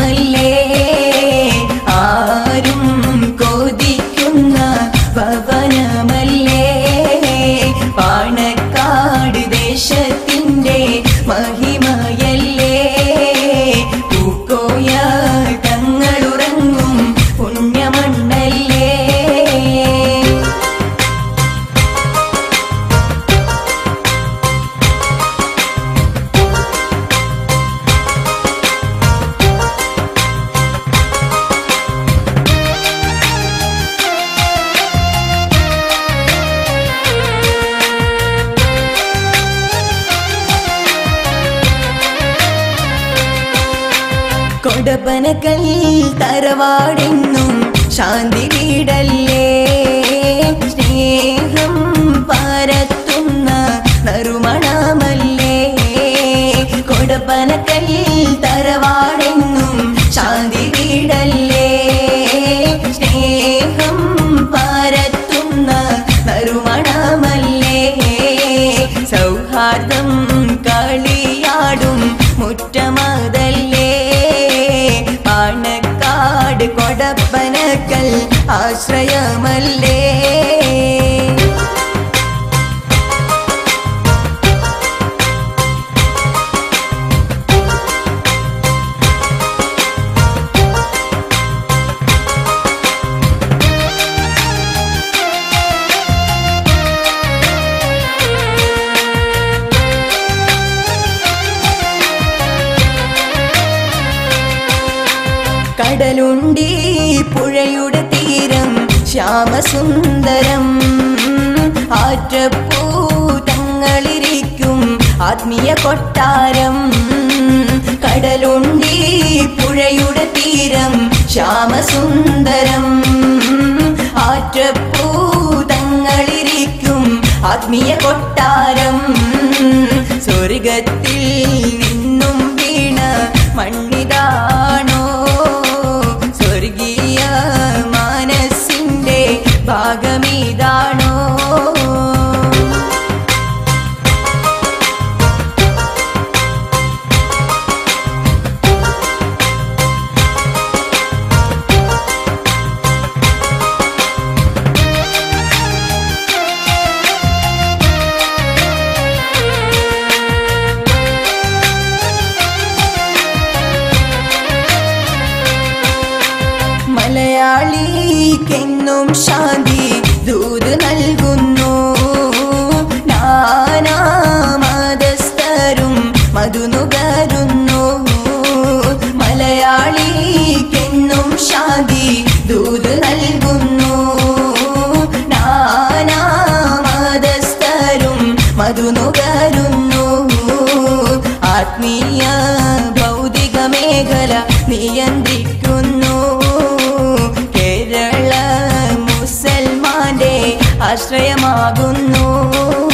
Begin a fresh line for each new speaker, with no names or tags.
ഭവനമല്ലേ ആരും കൊതിക്കുന്ന ഭവനമല്ലേ പാണക്കാട് ദേശത്തിന്റെ മഹിമയല്ലേ പൂക്കോയ തങ്ങളുറങ്ങും പുണ്യമണ്ണല്ലേ കൊടപ്പനക്കൽ തറവാടെന്നും ശാന്തി വീടല്ലേ സ്നേഹം പരത്തുന്ന നറുമണമല്ലേ കൊടപ്പനക്കൽ തറവാടെന്നും ശാന്തി വീടല്ലേ സ്നേഹം പരത്തുന്ന നറുമണമല്ലേ സൗഹാർദ്ദം കളിയാടും മുറ്റമതല്ലേ പാണക്കാട് കൊടപ്പനക്കൽ ആശ്രയമല്ലേ കടലുണ്ടി പുഴയുടെ തീരം ശ്യാമസുന്ദരം ആറ്റപ്പൂ തങ്ങളിരിക്കും ആത്മീയ കൊട്ടാരം കടലുണ്ടി പുഴയുടെ തീരം ശ്യാമസുന്ദരം ആറ്റപ്പൂ തങ്ങളിരിക്കും ആത്മീയ കൊട്ടാരം സ്വർഗത്തിൽ നിന്നും വീണ മണ്ണിതാണോ സ്വർഗീയ മനസ്സിന്റെ ഭാഗമിതാണോ മലയാളിക്കെന്നും ശാന്തി ദൂത് നൽകുന്നു നാനാമതസ്ഥരും മധുനുകരുന്നു മലയാളിക്കെന്നും ശാന്തി ദൂത് നൽകുന്നു നാനാമതസ്ഥരും മധുനുകരുന്നു ആത്മീയ ഭൗതിക മേഖല നിയന്ത്രിക്കുന്നു കേരള മുസൽമാന്റെ ആശ്രയമാകുന്നു